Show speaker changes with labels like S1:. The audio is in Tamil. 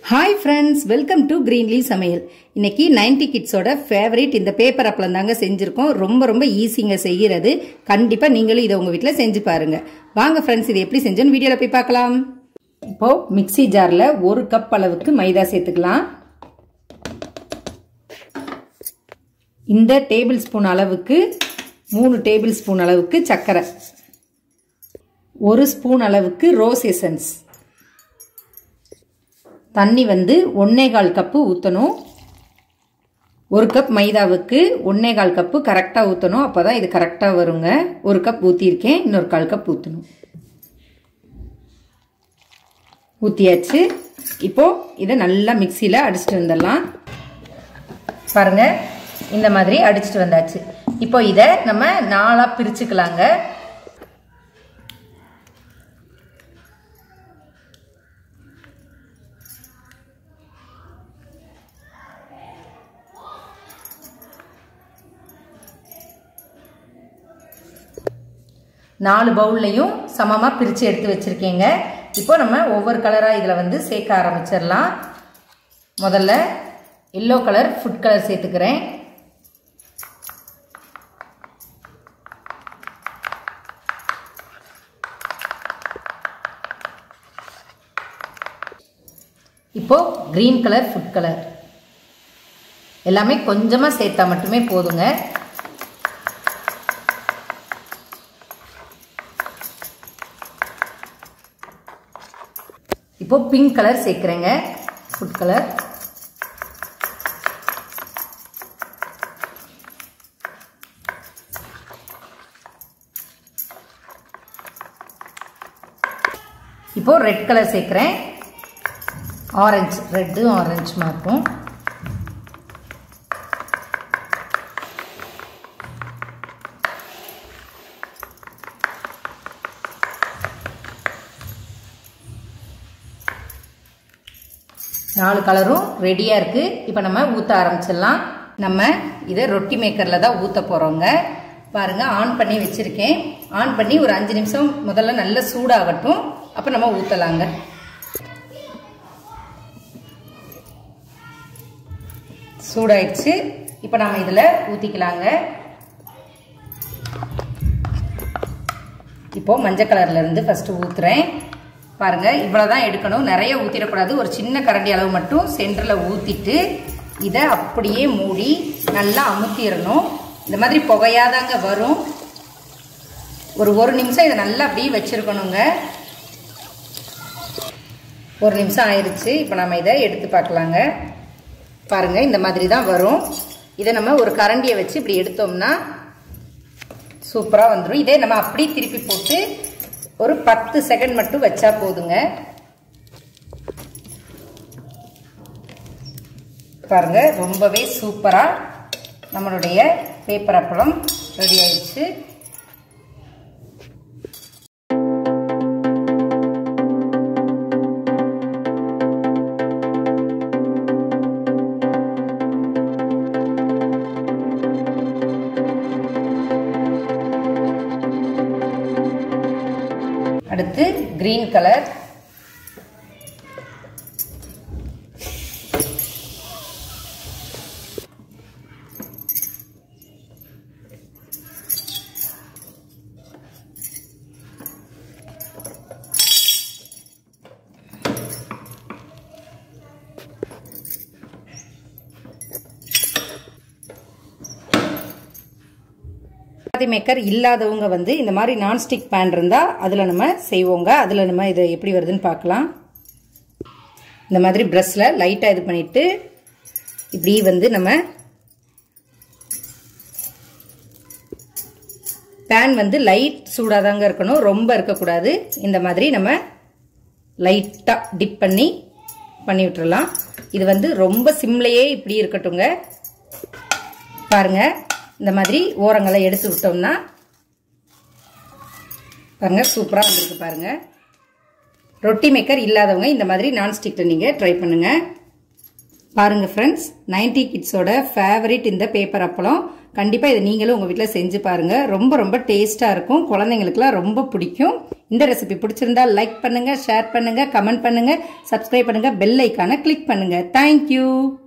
S1: hi friends welcome to Greenly சமையல் இன்னைக்கு நைன்டி கிட்ஸோட ஃபேவரட் இந்த பேப்பர் அப்பளம் தாங்க செஞ்சுருக்கோம் ரொம்ப ரொம்ப ஈஸிங்க செய்கிறது கண்டிப்பாக நீங்களும் இதை உங்கள் வீட்டில் செஞ்சு பாருங்க வாங்க ஃப்ரெண்ட்ஸ் இது எப்படி செஞ்சோன்னு வீடியோவில் போய் பார்க்கலாம் இப்போ மிக்சி ஜாரில் ஒரு கப் அளவுக்கு மைதா சேர்த்துக்கலாம் இந்த டேபிள் ஸ்பூன் அளவுக்கு மூணு டேபிள் ஸ்பூன் அளவுக்கு சர்க்கரை ஒரு ஸ்பூன் அளவுக்கு ரோஸ் எசன்ஸ் தண்ணி வந்து ஒன்னே கால் கப்பு ஊற்றணும் ஒரு கப் மைதாவுக்கு ஒன்னே கால் கப்பு கரெக்டாக ஊற்றணும் அப்போ தான் இது கரெக்டாக வருங்க ஒரு கப் ஊற்றிருக்கேன் இன்னொரு கால் கப் ஊற்றணும் ஊற்றியாச்சு இப்போது இதை நல்லா மிக்சியில் அடிச்சிட்டு வந்துடலாம் பாருங்கள் இந்த மாதிரி அடிச்சிட்டு வந்தாச்சு இப்போ இதை நம்ம நாலாக பிரிச்சுக்கலாங்க நாலு பவுல்லையும் சமமாக பிரித்து எடுத்து வச்சுருக்கேங்க இப்போ நம்ம ஒவ்வொரு கலராக இதில் வந்து சேர்க்க ஆரம்பிச்சிடலாம் முதல்ல எல்லோ கலர் ஃபுட் கலர் சேர்த்துக்கிறேன் இப்போ க்ரீன் கலர் ஃபுட் கலர் எல்லாமே கொஞ்சமாக சேர்த்தா மட்டுமே போதுங்க இப்போ பிங்க் கலர் சேர்க்குறேங்க ஃபுட் கலர் இப்போ ரெட் கலர் சேர்க்குறேன் ஆரஞ்சு ரெட்டு ஆரஞ்சு மாற்றும் நாலு கலரும் ரெடியாக இருக்குது இப்போ நம்ம ஊற்ற ஆரம்பிச்சிடலாம் நம்ம இதை ரொட்டி மேக்கரில் தான் ஊற்ற போகிறோங்க பாருங்கள் ஆன் பண்ணி வச்சுருக்கேன் ஆன் பண்ணி ஒரு அஞ்சு நிமிஷம் முதல்ல நல்ல சூடாகட்டும் அப்போ நம்ம ஊற்றலாங்க சூடாயிடுச்சு இப்போ நம்ம இதில் ஊற்றிக்கலாங்க இப்போது மஞ்சள் கலர்லேருந்து ஃபஸ்ட்டு ஊற்றுறேன் பாருங்கள் இவ்வளோ தான் எடுக்கணும் நிறைய ஊற்றிடக்கூடாது ஒரு சின்ன கரண்டி அளவு மட்டும் சென்டரில் ஊற்றிட்டு இதை அப்படியே மூடி நல்லா அமுத்திடணும் இந்த மாதிரி புகையாதாங்க வரும் ஒரு ஒரு நிமிஷம் இதை நல்லா அப்படியே வச்சுருக்கணுங்க ஒரு நிமிஷம் ஆயிடுச்சு இப்போ நம்ம இதை எடுத்து பார்க்கலாங்க பாருங்கள் இந்த மாதிரி தான் வரும் இதை நம்ம ஒரு கரண்டியை வச்சு இப்படி எடுத்தோம்னா சூப்பராக வந்துடும் இதே நம்ம அப்படியே திருப்பி போட்டு ஒரு பத்து செகண்ட் மட்டும் வச்சா போதுங்க பாருங்க ரொம்பவே சூப்பராக நம்மளுடைய பேப்பர் அப்பளம் ரெடி ஆயிடுச்சு அடுத்து கிரீன் கலர் சப்பாத்தி மேக்கர் இல்லாதவங்க வந்து இந்த மாதிரி நான்ஸ்டிக் பேன் இருந்தால் அதில் நம்ம செய்வோங்க அதில் நம்ம இதை எப்படி வருதுன்னு பார்க்கலாம் இந்த மாதிரி ப்ரெஷ்ஷில் லைட்டாக இது பண்ணிவிட்டு இப்படி வந்து நம்ம பேன் வந்து லைட் சூடாக தாங்க இருக்கணும் ரொம்ப இருக்கக்கூடாது இந்த மாதிரி நம்ம லைட்டாக டிப் பண்ணி பண்ணி விட்டுறலாம் இது வந்து ரொம்ப சிம்லையே இப்படி இருக்கட்டுங்க பாருங்கள் இந்த மாதிரி ஓரங்களை எடுத்து விட்டோம்னா பாருங்க சூப்பராக வந்திருக்கு பாருங்க ரொட்டி மேக்கர் இல்லாதவங்க இந்த மாதிரி நான்ஸ்டிக்கில் நீங்கள் ட்ரை பண்ணுங்க பாருங்க ஃப்ரெண்ட்ஸ் நைன்டி கிட்ஸோட ஃபேவரட் இந்த பேப்பர் அப்பளம் கண்டிப்பாக இதை நீங்களும் உங்கள் வீட்டில் செஞ்சு பாருங்கள் ரொம்ப ரொம்ப டேஸ்ட்டாக இருக்கும் குழந்தைங்களுக்குலாம் ரொம்ப பிடிக்கும் இந்த ரெசிபி பிடிச்சிருந்தா லைக் பண்ணுங்கள் ஷேர் பண்ணுங்கள் கமெண்ட் பண்ணுங்கள் சப்ஸ்கிரைப் பண்ணுங்கள் பெல் ஐக்கானை கிளிக் பண்ணுங்கள் தேங்க்யூ